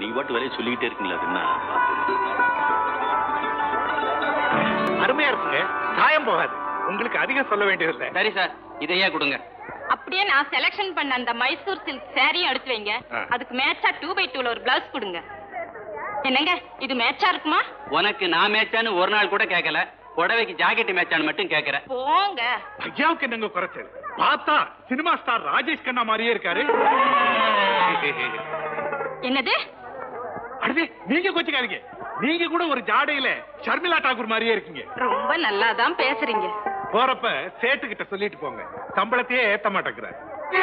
நீங்க பாட்டு வேலையை சொல்லிக்கிட்டே இருக்கீங்களா அது என்ன அருமையா இருக்குங்க சாயம் போகாது உங்களுக்கு அதிகம் சொல்ல வேண்டியதில்லை சரி சார் இதையே கொடுங்க அப்படியே நான் செலக்ஷன் பண்ண அந்த மைசூர் சில்க் சாரியும் எடுத்து வைங்க ஆ. அதுக்கு மேட்சா டூ பை டூல ஒரு பிளவுஸ் கொடுங்க என்னங்க இது மேட்சா இருக்குமா உனக்கு நான் மேட்சான்னு ஒரு நாள் கூட கேட்கல புடவைக்கு ஜாக்கெட் மேட்சான்னு மட்டும் கேட்கறேன் போங்க ஐயாவுக்கு என்னங்க குறைச்சல் பார்த்தா சினிமா ஸ்டார் ராஜேஷ் கண்ணா மாதிரியே இருக்காரு என்னது அடுத்து நீங்க கொச்சிக்காதீங்க நீங்க கூட ஒரு ஜாடையில ஷர்மிளா டாக்கூர் மாதிரியே இருக்கீங்க ரொம்ப நல்லாதான் பேசுறீங்க போறப்ப சேட்டு கிட்ட சொல்லிட்டு போங்க சம்பளத்தையே ஏத்த மாட்டேங்கிறார்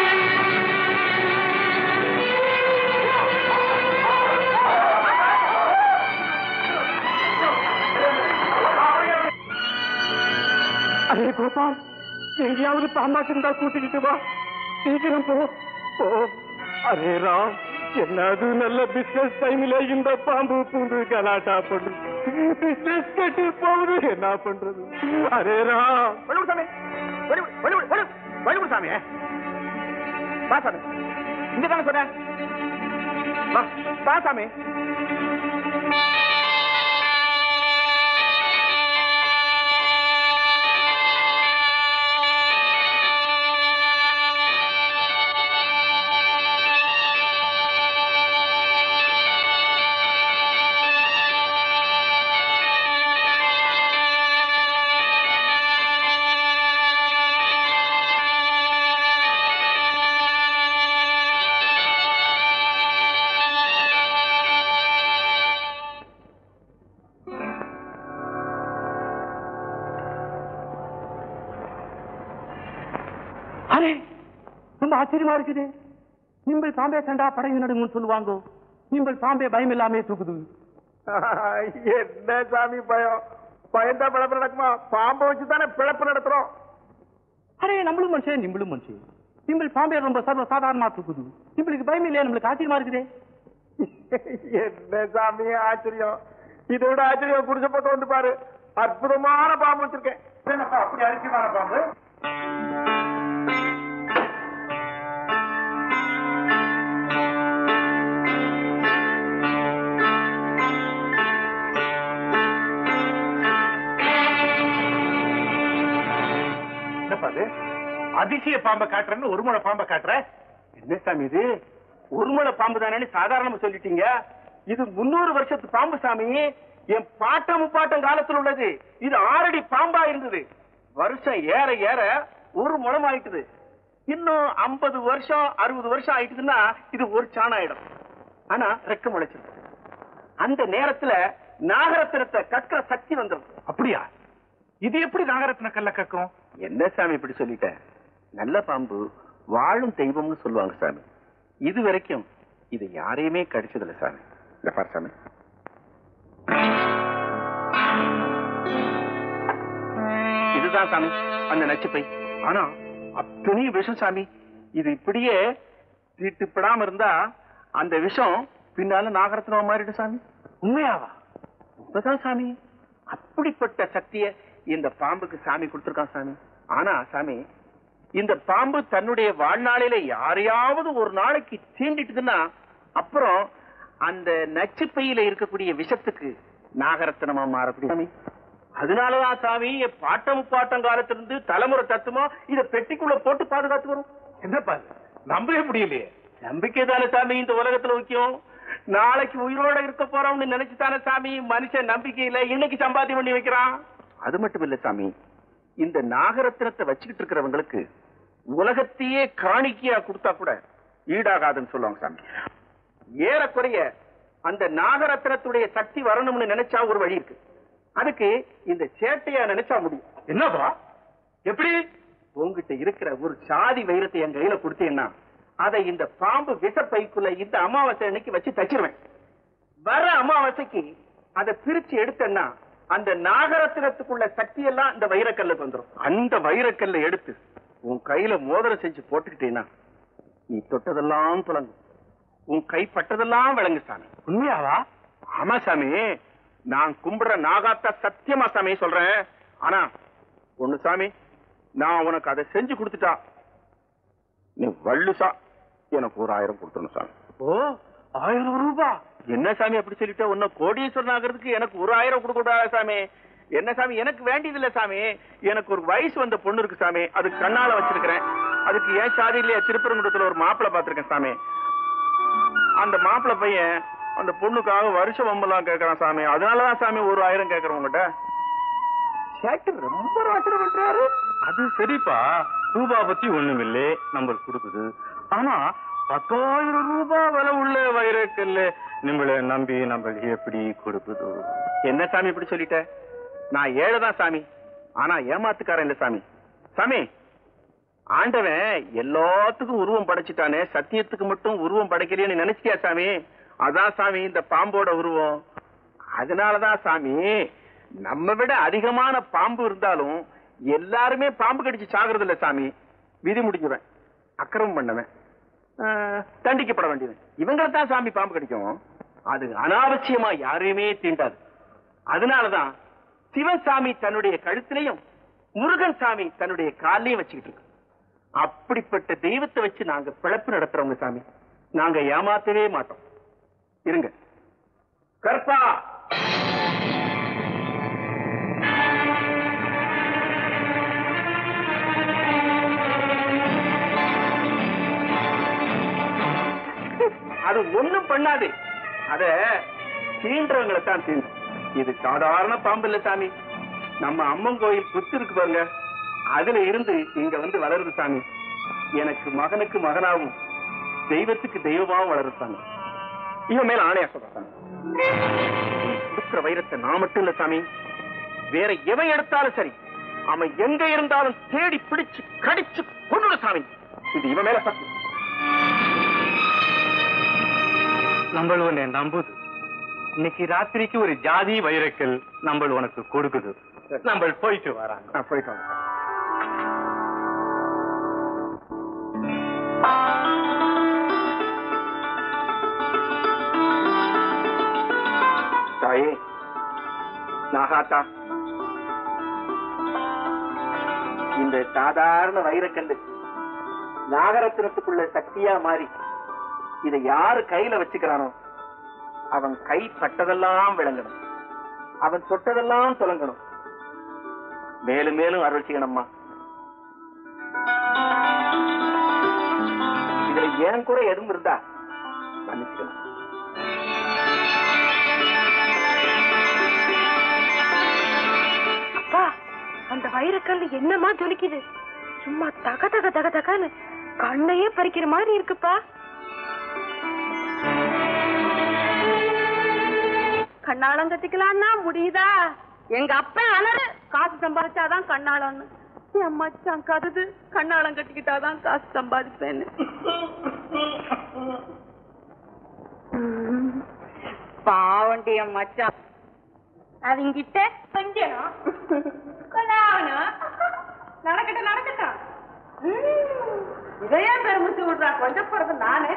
அரே கோபால் எங்கேயாவது பாம்பாட்டு இருந்தா கூட்டிக்கிட்டு வா சீக்கிரம் போ போ அரே ராம் என்னது நல்ல பிசினஸ் டைம்ல இந்த பாம்பு பூந்து கலாட்டா பண்ணுது பிசினஸ் கெட்டு போகுது என்ன பண்றது அரே ராம் சாமி வழிபடு சாமி வா சாமி இங்க தானே சொன்னேன் வா வா சாமி அரே ரொம்ப ஆச்சரியமா இருக்குது நீங்கள் பாம்பே கண்டா படகு நடுங்கன்னு சொல்லுவாங்க நீங்கள் பாம்பே பயம் இல்லாமே தூக்குது என்ன சாமி பயம் பயந்தா பிழப்பு நடக்குமா பாம்பை வச்சு தானே பிழப்பு நடத்துறோம் அரே நம்மளும் மனுஷன் நிம்பளும் மனுஷன் நீங்கள் பாம்பே ரொம்ப சர்வ சாதாரணமா தூக்குது உங்களுக்கு பயம் இல்லையா நம்மளுக்கு ஆச்சரியமா இருக்குதே என்ன சாமி ஆச்சரியம் இதை விட ஆச்சரியம் குடிசை பக்கம் வந்து பாரு அற்புதமான பாம்பு வச்சிருக்கேன் என்னப்பா அப்படி அரிசியமான பாம்பு என்னப்பா அது அதிசய பாம்பை காட்டுறேன்னு ஒரு முளை பாம்பை காட்டுற என்ன சாமி இது உருமலை பாம்பு தானே சாதாரணமா சொல்லிட்டீங்க இது முன்னூறு வருஷத்து பாம்பு சாமி என் பாட்டம் முப்பாட்டம் காலத்துல உள்ளது இது ஆறடி பாம்பா இருந்தது வருஷம் ஏற ஏற ஒரு முளம் ஆயிட்டுது இன்னும் ஐம்பது வருஷம் அறுபது வருஷம் ஆயிட்டுதுன்னா இது ஒரு சாணாயிடும் ஆனா ரெக்க முளைச்சிருக்கு அந்த நேரத்துல நாகரத்தினத்தை கற்கிற சக்தி வந்துடும் அப்படியா இது எப்படி நாகரத்ன கல்ல கக்கும் என்ன சாமி இப்படி சொல்லிட்ட நல்ல பாம்பு வாழும் தெய்வம்னு சொல்லுவாங்க சாமி இது வரைக்கும் இது யாரையுமே கடிச்சதில்ல சாமி இந்த பாரு சாமி இதுதான் சாமி அந்த நச்சுப்பை ஆனா அத்தனையும் விஷம் சாமி இது இப்படியே தீட்டுப்படாம இருந்தா அந்த விஷம் பின்னால நாகரத்னமா மாறிடும் சாமி உண்மையாவா உண்மைதான் சாமி அப்படிப்பட்ட சக்திய இந்த பாம்புக்கு சாமி கொடுத்திருக்கான் சாமி ஆனா சாமி இந்த பாம்பு தன்னுடைய வாழ்நாளில யாரையாவது ஒரு நாளைக்கு தீண்டிட்டுதுன்னா அப்புறம் அந்த நச்சுப்பையில இருக்கக்கூடிய விஷத்துக்கு நாகரத்னமா மாறக்கூடிய சாமி அதனாலதான் சாமி என் பாட்டம் முப்பாட்டம் காலத்திலிருந்து தலைமுறை தத்துவம் இத பெட்டிக்குள்ள போட்டு பாதுகாத்து வரும் என்னப்பா இது? நம்பவே முடியலையே நம்பிக்கை தானே சாமி இந்த உலகத்துல முக்கியம் நாளைக்கு உயிரோட இருக்க போறோம்னு நினைச்சுதானே சாமி மனுஷன் நம்பிக்கையில இன்னைக்கு சம்பாத்தியம் பண்ணி வைக்கிறான் அது மட்டும் இல்ல சாமி இந்த நாகரத்தினத்தை வச்சுக்கிட்டு இருக்கிறவங்களுக்கு உலகத்தையே காணிக்கையா கொடுத்தா கூட ஈடாகாதுன்னு சொல்லுவாங்க சாமி ஏறக்குறைய அந்த நாகரத்தினத்துடைய சக்தி வரணும்னு நினைச்சா ஒரு வழி இருக்கு அதுக்கு இந்த சேட்டையா நினைச்சா முடியும் என்னப்பா எப்படி உங்ககிட்ட இருக்கிற ஒரு சாதி வைரத்தை என் கையில கொடுத்தீங்கன்னா அதை இந்த பாம்பு விஷப்பைக்குள்ள இந்த அமாவாசை அன்னைக்கு வச்சு தச்சிருவேன் வர அமாவாசைக்கு அதை பிரிச்சு எடுத்தேன்னா அந்த நாகரத்தினத்துக்குள்ள சக்தி எல்லாம் இந்த வைரக்கல்லுக்கு வந்துரும் அந்த வைரக்கல்லை எடுத்து உன் கையில மோதிரம் செஞ்சு போட்டுக்கிட்டீங்கன்னா நீ தொட்டதெல்லாம் துளங்கும் உன் கை பட்டதெல்லாம் விளங்கு சாமி உண்மையாவா ஆமா சாமி நான் கும்பிடுற நாகாத்தா சத்தியமா சாமி சொல்றேன் ஆனா ஒண்ணு சாமி நான் உனக்கு அதை செஞ்சு கொடுத்துட்டா நீ வள்ளுசா எனக்கு ஒரு ஆயிரம் கொடுத்துடணும் சாமி ஓ ஆயிரம் ரூபாய் என்ன சாமி அப்படி சொல்லிட்ட உன்ன கோடீஸ்வரன் ஆகிறதுக்கு எனக்கு ஒரு ஆயிரம் கொடுக்க கூடாதா சாமி என்ன சாமி எனக்கு வேண்டியது இல்ல சாமி எனக்கு ஒரு வயசு வந்த பொண்ணு இருக்கு சாமி அது கண்ணால வச்சிருக்கிறேன் அதுக்கு ஏன் சாதியிலேயே திருப்பரங்குன்றத்துல ஒரு மாப்பிள்ளை பார்த்திருக்கேன் சாமி அந்த மாப்பிள்ளை பையன் அந்த பொண்ணுக்காக வருஷ வம்பெல்லாம் கேட்கறான் சாமி அதனாலதான் சாமி ஒரு ஆயிரம் கேட்கறேன் உங்ககிட்ட சேட்டு ரொம்ப ரோச்சனை பண்றாரு அது சரிப்பா ரூபா பத்தி ஒண்ணுமில்லை நம்மளுக்கு கொடுக்குது ஆனா பத்தாயிரம் ரூபாய் விலை உள்ள வைரக்கல்ல நம்மள நம்பி நம்மளுக்கு எப்படி கொடுக்குது என்ன சாமி இப்படி சொல்லிட்ட நான் ஏழைதான் சாமி ஆனா ஏமாத்துக்காரன் இல்ல சாமி சாமி ஆண்டவன் எல்லாத்துக்கும் உருவம் படைச்சிட்டானே சத்தியத்துக்கு மட்டும் உருவம் படைக்கலையேன்னு நினைச்சிட்டியா சாமி அதான் சாமி இந்த பாம்போட உருவம் அதனாலதான் சாமி நம்ம விட அதிகமான பாம்பு இருந்தாலும் எல்லாருமே பாம்பு கடிச்சு சாகுறது இல்ல சாமி விதி முடிஞ்சுவேன் அக்கிரமம் பண்ணவன் ஆஹ், தண்டிக்கப்பட வேண்டியவன் இவங்களை தான் சாமி பாம்பு கடிக்கும் அது அனாவசியமா யாரையுமே தீண்டாது அதனாலதான் சிவசாமி தன்னுடைய கழுத்திலையும் முருகன் சாமி தன்னுடைய காலையும் வச்சுக்கிட்டு இருக்கு அப்படிப்பட்ட தெய்வத்தை வச்சு நாங்க பிழப்பு நடத்துறவங்க சாமி நாங்க ஏமாத்தவே மாட்டோம் இருங்க கற்பா அது ஒண்ணும் பண்ணாது அத தீன்றவங்களை தான் தீண்டும் இது சாதாரண பாம்பு இல்ல சாமி நம்ம அம்மன் கோயில் புத்து இருக்கு பாருங்க அதுல இருந்து இங்க வந்து வளருது சாமி எனக்கு மகனுக்கு மகனாவும் தெய்வத்துக்கு தெய்வமாவும் வளருது சாமி இவன் மேல ஆணையா சொல்றேன் சாமி கொடுக்கிற வைரத்தை நான் மட்டும் இல்ல சாமி வேற எவன் எடுத்தாலும் சரி அவன் எங்க இருந்தாலும் தேடி பிடிச்சு கடிச்சு கொண்டு சாமி இது இவன் மேல சத்தியம் நம்ம உன்னை நம்புது இன்னைக்கு ராத்திரிக்கு ஒரு ஜாதி வைரக்கல் நம்ம உனக்கு கொடுக்குது நம்ம போயிட்டு வராங்க ஆ, போயிட்டு வாங்க தாயே நாகாத்தா இந்த சாதாரண வைரக்கல்லு நாகரத்தினத்துக்குள்ள சக்தியா மாறி இதை யாரு கையில வச்சுக்கிறானோ அவன் கை பட்டதெல்லாம் விளங்கணும் அவன் தொட்டதெல்லாம் துலங்கணும் மேலும் மேலும் அருள் செய்யணும்மா இதுல ஏன் கூட எதுவும் இருந்தா மன்னிச்சுக்கணும் அப்பா அந்த வைரக்கல் என்னமா ஜொலிக்குது சும்மா தக தக தக தகன்னு கண்ணையே பறிக்கிற மாதிரி இருக்குப்பா கண்ணாலம் கட்டிக்கலாம்னா முடியுதா எங்க அப்பா அலறு காசு சம்பாதிச்சாதான் கண்ணாளம்னு என் மச்சான் கருது கண்ணாலம் கட்டிக்கிட்டாதான் காசு சம்பாதிப்பேன்னு பாவண்டி என் மச்சான் அவங்கிட்ட கொஞ்சம் கொலாவணும் நடக்கட்டும் நடக்கட்டும் ம், இதையே பெருமிச்சு விடுறான் கொஞ்சம் பிறகு நானே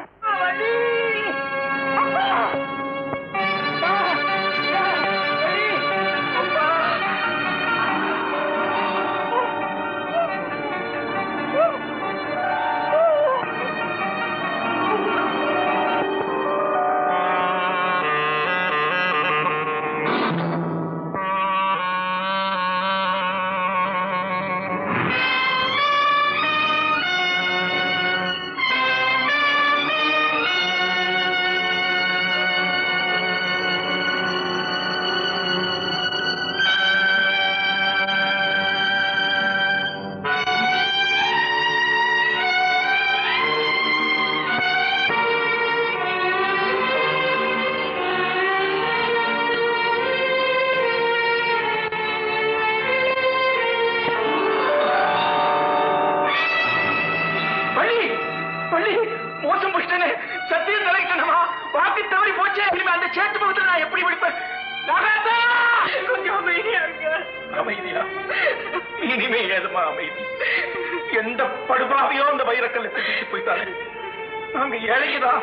பள்ளி பள்ளி மோசம் போயிட்டேனே சத்தியம் தலைக்கிட்டனமா வாக்கு தவறி போச்சே இனிமே அந்த சேத்து முகத்துல நான் எப்படி விடுப்பேன் நாகாத்தா! கொஞ்சம் அமைதியா இருங்க அமைதியா இனிமே ஏதுமா அமைதி எந்த படுபாவையோ அந்த வைரக்கல்ல திட்டு போயிட்டாங்க நாங்க ஏழைக்குதான்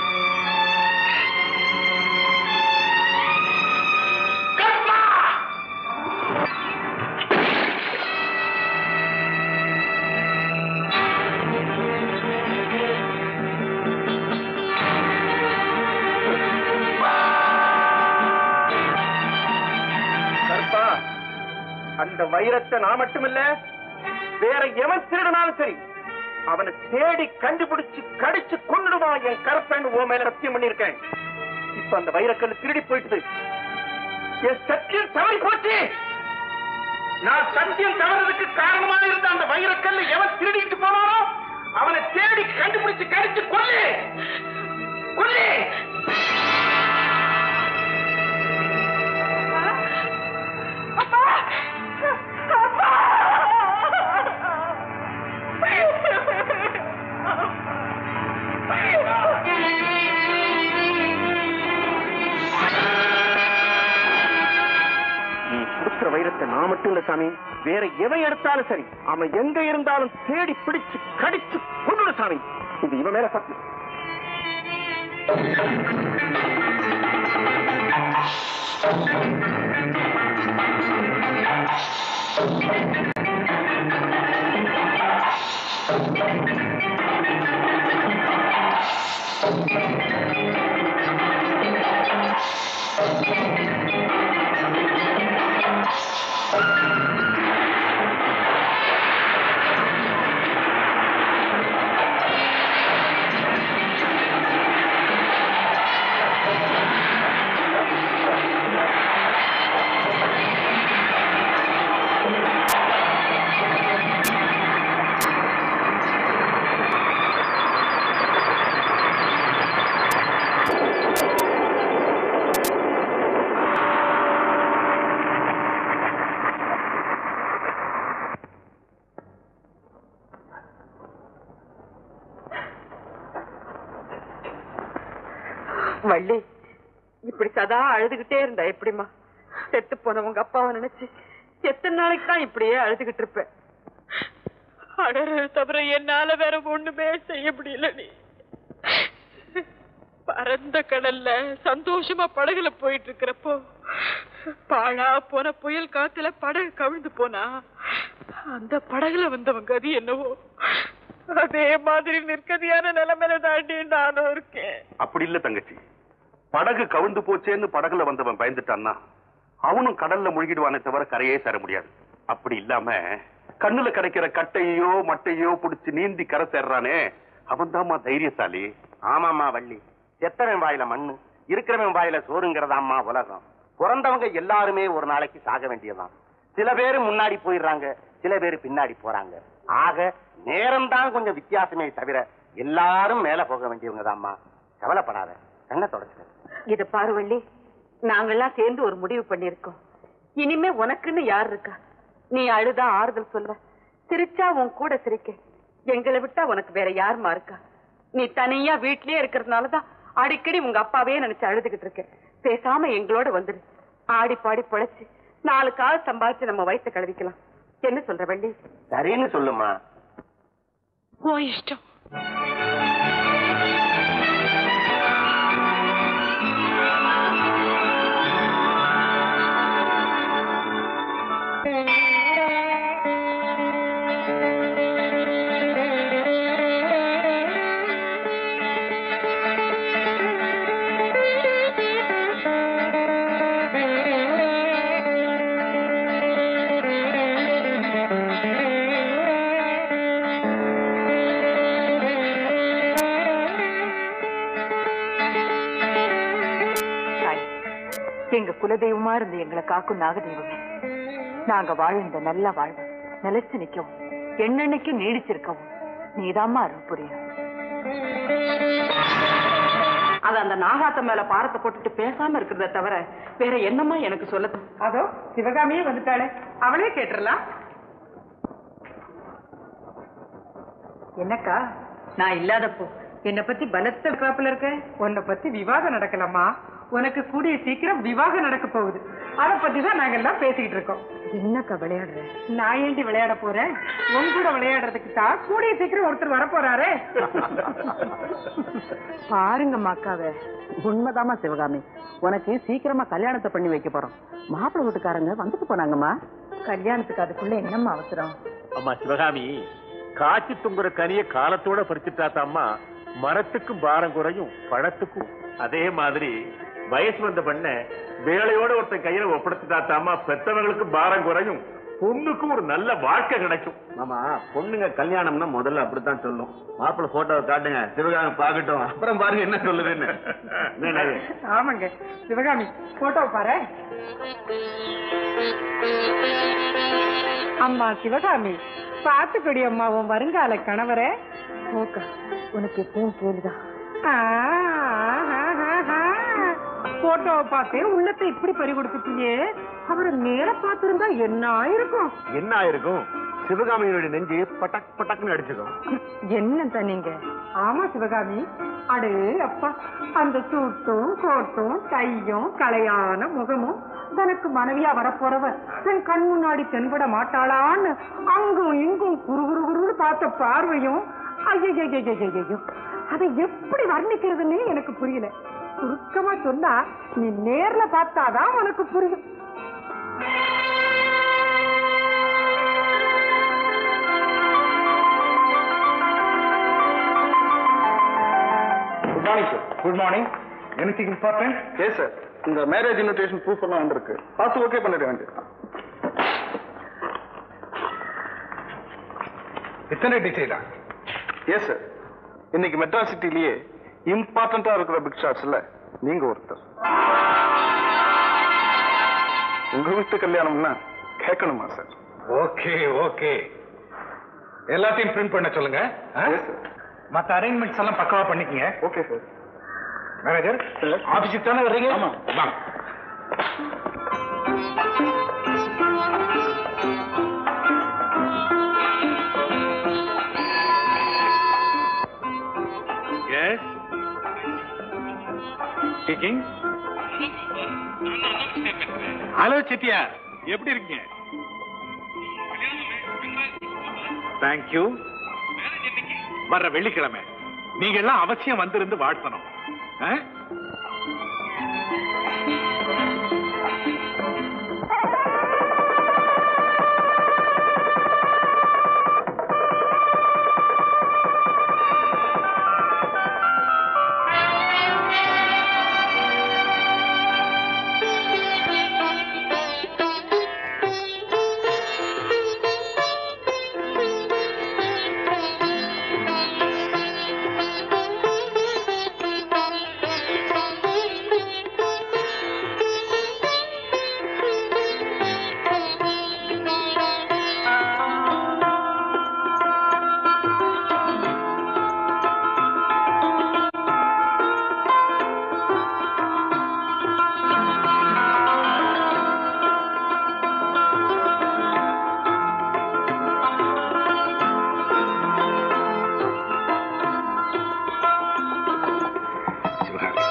கர்மா! ஆ அந்த வைரத்தை நான் மட்டுமில்ல வேற எவன் திருடனாலும் சரி அவனை தேடி கண்டுபிடிச்சு கடிச்சு கொன்னுடுமா என் கரப்பேன் உன் மேல சத்தியம் பண்ணிருக்கேன் இப்ப அந்த வைரக்கல் திருடி போயிட்டு என் சத்தியம் தவறி போச்சு நான் சத்தியம் தவறதுக்கு காரணமா இருந்த அந்த வைரக்கல்ல எவன் திருடிட்டு போனானோ அவனை தேடி கண்டுபிடிச்சு கடிச்சு கொல்லு கொல்லு நீ கொடுக்கிற வைரத்தை நான் மட்டும் இல்ல சாமி வேற எவன் எடுத்தாலும் சரி அவன் எங்க இருந்தாலும் தேடி பிடிச்சு கடிச்சு கொண்டு சாமி இது இவன் மேல சத்தியம் வள்ளி இப்படி சதா அழுதுகிட்டே இருந்தா எப்படிம்மா செத்து போன உங்க அப்பாவை நினைச்சு எத்தனை நாளைக்கு தான் இப்படியே அழுதுகிட்டு இருப்பேன் அடறது தவிர என்னால வேற ஒண்ணுமே செய்ய முடியல நீ பரந்த கடல்ல சந்தோஷமா படகுல போயிட்டு இருக்கிறப்போ பாழா போன புயல் காத்துல படகு கவிழ்ந்து போனா அந்த படகுல வந்தவன் கதி என்னவோ அதே மாதிரி நிற்கதியான நிலைமையில தாண்டி நானும் இருக்கேன் அப்படி இல்ல தங்கச்சி படகு கவிழ்ந்து போச்சேன்னு படகுல வந்தவன் பயந்துட்டான்னா அவனும் கடல்ல முழுகிடுவானே தவிர கரையே சேர முடியாது அப்படி இல்லாம கண்ணுல கிடைக்கிற கட்டையோ மட்டையோ புடிச்சு நீந்தி கரை சேர்றானே அவன் தாமா தைரியசாலி ஆமாமா வள்ளி செத்தவன் வாயில மண்ணு இருக்கிறவன் வாயில சோறுங்கிறதாம்மா உலகம் பிறந்தவங்க எல்லாருமே ஒரு நாளைக்கு சாக வேண்டியதுதான் சில பேரு முன்னாடி போயிடுறாங்க சில பேரு பின்னாடி போறாங்க ஆக நேரம் தான் கொஞ்சம் வித்தியாசமே தவிர எல்லாரும் மேல போக வேண்டியவங்க தான்மா கவலைப்படாத கண்ணை தொடச்சு இத பாரு வள்ளி நாங்கெல்லாம் சேர்ந்து ஒரு முடிவு பண்ணிருக்கோம் இனிமே உனக்குன்னு யார் இருக்கா நீ அழுதா ஆறுதல் சொல்ல சிரிச்சா உன் கூட சிரிக்க எங்களை விட்டா உனக்கு வேற யாருமா இருக்கா நீ தனியா வீட்லயே இருக்கிறதுனாலதான் அடிக்கடி உங்க அப்பாவே நினைச்சு அழுதுகிட்டு இருக்க பேசாம எங்களோட வந்துடு ஆடி பாடி பொழைச்சு நாலு கால் சம்பாதிச்சு நம்ம வயிற்ற கழுவிக்கலாம் என்ன சொல்ற வள்ளி சரின்னு சொல்லுமா உன் இஷ்டம் தாய் எங்க குலதெய்வமா இருந்து எங்களை காக்கும் நாகதெய்வமே நாங்க வாழ இந்த நல்ல வாழ்வு நிலைச்சு நிக்கவும் எண்ணெண்ணைக்கு நீடிச்சிருக்கவும் நீதாம்மா அருள் புரியணும் அது அந்த நாகாத்த மேல பாரத்தை போட்டுட்டு பேசாம இருக்கிறத தவிர வேற என்னமா எனக்கு சொல்ல அதோ சிவகாமியே வந்துட்டாளே அவளே கேட்டுறலாம் என்னக்கா நான் இல்லாதப்போ என்ன பத்தி பலத்த காப்புல இருக்க உன்னை பத்தி விவாதம் நடக்கலாமா உனக்கு கூடிய சீக்கிரம் விவாகம் நடக்க போகுது அத பத்தி தான் நாங்க எல்லாம் பேசிக்கிட்டு இருக்கோம் என்னக்கா விளையாடுற நான் ஏண்டி விளையாட போறேன் உன் கூட விளையாடுறதுக்கு தான் கூடிய சீக்கிரம் ஒருத்தர் வர போறாரே பாருங்க அக்காவ உண்மைதாமா சிவகாமி உனக்கு சீக்கிரமா கல்யாணத்தை பண்ணி வைக்க போறோம் மாப்பிள்ளை வீட்டுக்காரங்க வந்துட்டு போனாங்கம்மா கல்யாணத்துக்கு அதுக்குள்ள என்னம்மா அவசரம் அம்மா சிவகாமி காய்ச்சி துங்குற கனிய காலத்தோட பறிச்சுட்டாத்தாம்மா மரத்துக்கும் பாரம் குறையும் பழத்துக்கும் அதே மாதிரி வயசு வந்த பண்ண வேலையோட ஒருத்தன் கையில ஒப்படைச்சுட்டாத்தாம்மா பெத்தவங்களுக்கு பாரம் குறையும் பொண்ணுக்கு ஒரு நல்ல வாழ்க்கை கிடைக்கும் ஆமா பொண்ணுங்க கல்யாணம்னா முதல்ல அப்படித்தான் சொல்லும் மாப்பிள்ளை போட்டோவை காட்டுங்க சிவகாமி பாக்கட்டும் அப்புறம் பாருங்க என்ன சொல்லுதுன்னு என்ன நாயகி? ஆமாங்க சிவகாமி போட்டோ பாரு அம்மா சிவகாமி பாத்துக்கடி அம்மா உன் வருங்கால கணவரை ஓக்கா உனக்கு எப்பவும் கேளுதான் போட்டோவை பார்த்தே உள்ளத்தை இப்படி பறி கொடுத்துட்டியே அவரை நேர பார்த்திருந்தா என்ன ஆயிருக்கும் என்ன ஆயிருக்கும் சிவகாமியோட நெஞ்சு பட்டக் பட்டக்னு அடிச்சுக்கும் என்ன நீங்க ஆமா சிவகாமி அடே அப்பா அந்த சூட்டும் கோட்டும் கையும் கலையான முகமும் தனக்கு மனைவியா வரப்போறவர் தன் கண் முன்னாடி தென்பட மாட்டாளான்னு அங்கும் இங்கும் குரு குரு குருன்னு பார்த்த பார்வையும் ஐயோ அதை எப்படி வர்ணிக்கிறதுன்னு எனக்கு புரியல சுருக்கமா சொன்னா நீ நேர்ல பார்த்தாதான் உனக்கு புரியும் good morning sir good morning anything important yes sir இந்த மேரேஜ் இன்விடேஷன் ப்ரூஃப் எல்லாம் வந்திருக்கு பார்த்து ஓகே பண்ணிட வேண்டியது எத்தனை டிசைடா எஸ் சார் இன்னைக்கு மெட்ராஸ் சிட்டிலேயே இம்பார்ட்டண்டா இருக்கிற பிக் ஷாட்ஸ்ல நீங்க ஒருத்தர் உங்க வீட்டு கல்யாணம்னா கேட்கணுமா சார் ஓகே ஓகே எல்லாத்தையும் பிரிண்ட் பண்ண சொல்லுங்க ஆ? Yes, sir. மத்த அரேஞ்ச்மெண்ட்ஸ் எல்லாம் பக்கவா பண்ணிக்கங்க ஓகே சார் மேனேஜர் Sir. ஆபீஸுக்கு தானே வர்றீங்க ஆமா. வாங்க எஸ் ஸ்பீக்கிங் ஹலோ செட்டியா எப்படி இருக்கீங்க தேங்க்யூ வர்ற வெள்ளிக்கிழமை நீங்க எல்லாம் அவசியம் வந்திருந்து வாழ்த்தணும் ஆ? சிவகாமி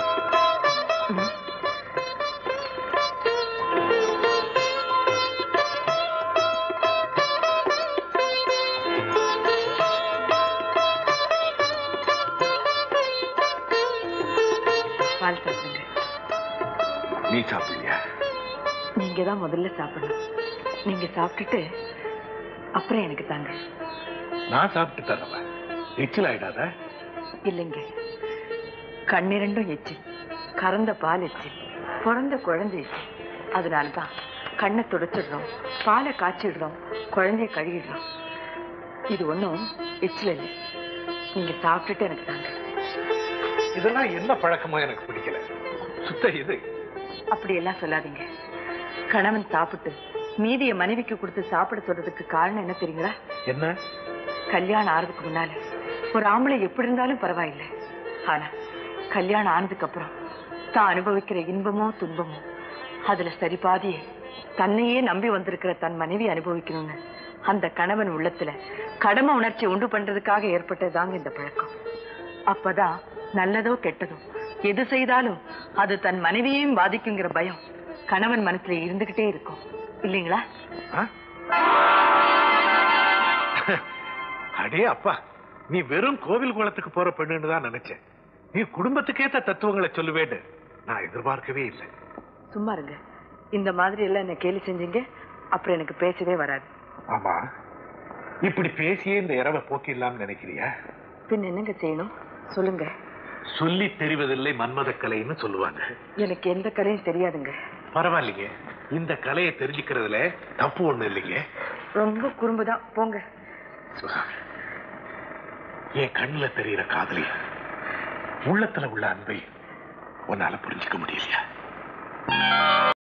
பால் சாப்பிடுங்க நீ சாப்பிடலையா நீங்க தான் முதல்ல சாப்பிடணும் நீங்க சாப்பிட்டுட்டு அப்புறம் எனக்கு தாங்க நான் சாப்பிட்டு தரேன் எச்சில் ஆயிடாத இல்லைங்க கண்ணிரண்டும் எச்சு கறந்த பால் எச்சு பிறந்த குழந்தை எச்சு அதனால தான் கண்ணை துடைச்சிடுறோம் பாலை காய்ச்சிடுறோம் குழந்தைய கழுவிடுறோம் இது ஒன்றும் எச்சில் இல்லை நீங்க சாப்பிட்டுட்டு எனக்கு தாங்க இதெல்லாம் என்ன பழக்கமோ எனக்கு பிடிக்கல சுத்த இது அப்படியெல்லாம் சொல்லாதீங்க கணவன் சாப்பிட்டு மீதிய மனைவிக்கு கொடுத்து சாப்பிட சொல்றதுக்கு காரணம் என்ன தெரியுங்களா என்ன கல்யாணம் ஆறதுக்கு முன்னால ஒரு ஆம்பளை எப்படி இருந்தாலும் பரவாயில்லை ஆனா கல்யாணம் ஆனதுக்கு அப்புறம் தான் அனுபவிக்கிற இன்பமோ துன்பமோ அதுல சரிபாதியே தன்னையே நம்பி வந்திருக்கிற தன் மனைவி அனுபவிக்கணும்னு அந்த கணவன் உள்ளத்துல கடமை உணர்ச்சி உண்டு பண்றதுக்காக ஏற்பட்டதுதாங்க இந்த பழக்கம் அப்பதான் நல்லதோ கெட்டதோ எது செய்தாலும் அது தன் மனைவியையும் பாதிக்குங்கிற பயம் கணவன் மனசுல இருந்துகிட்டே இருக்கும் இல்லைங்களா ஆ? அடே அப்பா நீ வெறும் கோவில் குளத்துக்கு போற பெண்ணுன்னு தான் நினைச்சேன் நீ குடும்பத்துக்கேத்த தத்துவங்களை சொல்லுவேன்னு நான் எதிர்பார்க்கவே இல்லை சும்மா இருங்க இந்த மாதிரி எல்லாம் என்ன கேலி செஞ்சீங்க அப்புறம் எனக்கு பேசவே வராது ஆமா இப்படி பேசியே இந்த இரவை போக்கிடலாம்னு நினைக்கிறியா பின் என்னங்க செய்யணும் சொல்லுங்க சொல்லி தெரிவதில்லை மன்மத கலைன்னு சொல்லுவாங்க எனக்கு எந்த கலையும் தெரியாதுங்க பரவாயில்லைங்க இந்த கலையை தெரிஞ்சுக்கிறதுல தப்பு ஒண்ணு இல்லைங்க ரொம்ப குறும்புதான் போங்க சுசாமி என் கண்ணுல தெரியிற காதலி உள்ளத்துல உள்ள அன்பை உன்னால புரிஞ்சுக்க முடியலையா